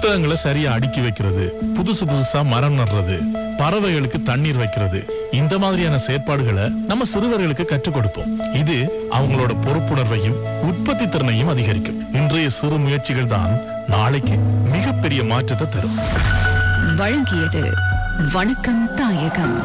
புத்தகங்களை சரியா அடுக்கி வைக்கிறது புதுசு புதுசா மரம் நடுறது பறவைகளுக்கு தண்ணீர் வைக்கிறது இந்த மாதிரியான செயற்பாடுகளை நம்ம சிறுவர்களுக்கு கற்றுக் கொடுப்போம் இது அவங்களோட பொறுப்புணர்வையும் உற்பத்தி திறனையும் அதிகரிக்கும் இன்றைய சிறு முயற்சிகள் தான் நாளைக்கு மிகப்பெரிய மாற்றத்தை தரும் வழங்கியது வணக்கம் தாயகம்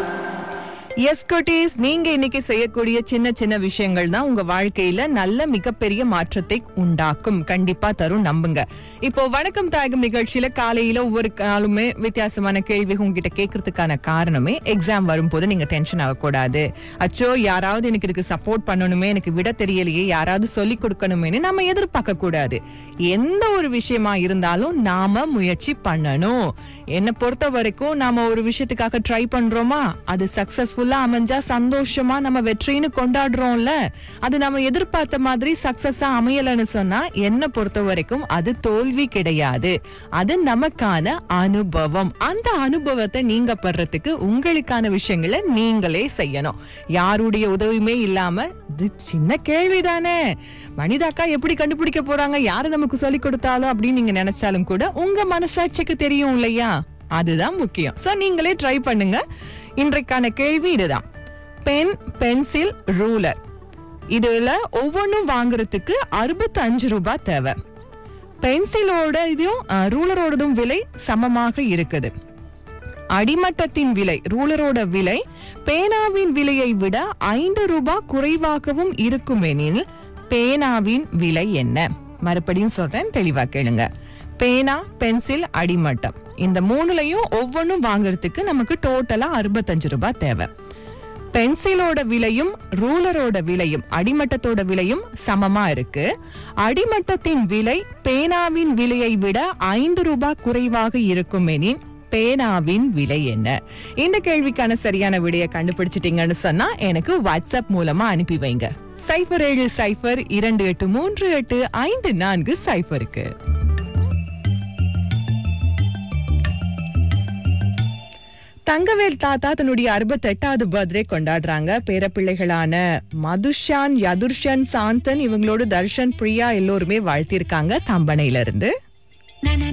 எஸ் குட்டீஸ் நீங்க இன்னைக்கு செய்யக்கூடிய சின்ன சின்ன விஷயங்கள் தான் உங்க வாழ்க்கையில நல்ல மிகப்பெரிய மாற்றத்தை உண்டாக்கும் கண்டிப்பா தரும் நம்புங்க இப்போ வணக்கம் தாயகம் நிகழ்ச்சியில காலையில ஒவ்வொரு நாளுமே வித்தியாசமான கேள்வி உங்ககிட்ட கேட்கறதுக்கான காரணமே எக்ஸாம் வரும்போது நீங்க டென்ஷன் ஆகக்கூடாது அச்சோ யாராவது எனக்கு இதுக்கு சப்போர்ட் பண்ணணுமே எனக்கு விட தெரியலையே யாராவது சொல்லி கொடுக்கணுமேனு நம்ம எதிர்பார்க்க கூடாது எந்த ஒரு விஷயமா இருந்தாலும் நாம முயற்சி பண்ணணும் என்னை பொறுத்த வரைக்கும் நாம ஒரு விஷயத்துக்காக ட்ரை பண்றோமா அது சக்சஸ்ஃபுல்லா அமைஞ்சா சந்தோஷமா நம்ம வெற்றின்னு கொண்டாடுறோம்ல அது நம்ம எதிர்பார்த்த மாதிரி சக்சஸா அமையலன்னு சொன்னா என்னை பொறுத்த வரைக்கும் அது தோல்வி கிடையாது அது நமக்கான அனுபவம் அந்த அனுபவத்தை நீங்க படுறதுக்கு உங்களுக்கான விஷயங்களை நீங்களே செய்யணும் யாருடைய உதவியுமே இல்லாம இது சின்ன கேள்விதானே மனிதாக்கா எப்படி கண்டுபிடிக்க போறாங்க யாரு நமக்கு சொல்லி கொடுத்தாலும் அப்படின்னு நீங்க நினைச்சாலும் கூட உங்க மனசாட்சிக்கு தெரியும் இல்லையா அதுதான் முக்கியம் சோ நீங்களே ட்ரை பண்ணுங்க இன்றைக்கான கேள்வி இதுதான் பென் பென்சில் ரூலர் இதுல ஒவ்வொன்றும் வாங்குறதுக்கு அறுபத்தி அஞ்சு ரூபாய் தேவை பென்சிலோட இதையும் ரூலரோடதும் விலை சமமாக இருக்குது அடிமட்டத்தின் விலை ரூலரோட விலை பேனாவின் விலையை விட ஐந்து ரூபாய் குறைவாகவும் இருக்குமெனில் பேனாவின் விலை என்ன மறுபடியும் சொல்றேன் தெளிவா கேளுங்க பேனா பென்சில் அடிமட்டம் இந்த மூணுலையும் ஒவ்வொன்றும் வாங்குறதுக்கு நமக்கு டோட்டலா அறுபத்தஞ்சு ரூபாய் தேவை பென்சிலோட விலையும் ரூலரோட விலையும் அடிமட்டத்தோட விலையும் சமமா இருக்கு அடிமட்டத்தின் விலை பேனாவின் விலையை விட ஐந்து ரூபாய் குறைவாக இருக்குமெனின் பேனாவின் விலை என்ன இந்த கேள்விக்கான சரியான விடையை கண்டுபிடிச்சிட்டீங்கன்னு சொன்னா எனக்கு வாட்ஸ்அப் மூலமா அனுப்பி வைங்க சைபர் ஏழு சைபர் இரண்டு எட்டு மூன்று எட்டு ஐந்து நான்கு சைபருக்கு தங்கவேல் தாத்தா தன்னுடைய அறுபத்தெட்டாவது பர்த்டே கொண்டாடுறாங்க பேரப்பிள்ளைகளான மதுஷான் யதுர்ஷன் சாந்தன் இவங்களோட தர்ஷன் பிரியா எல்லோருமே வாழ்த்திருக்காங்க தம்பனையில இருந்து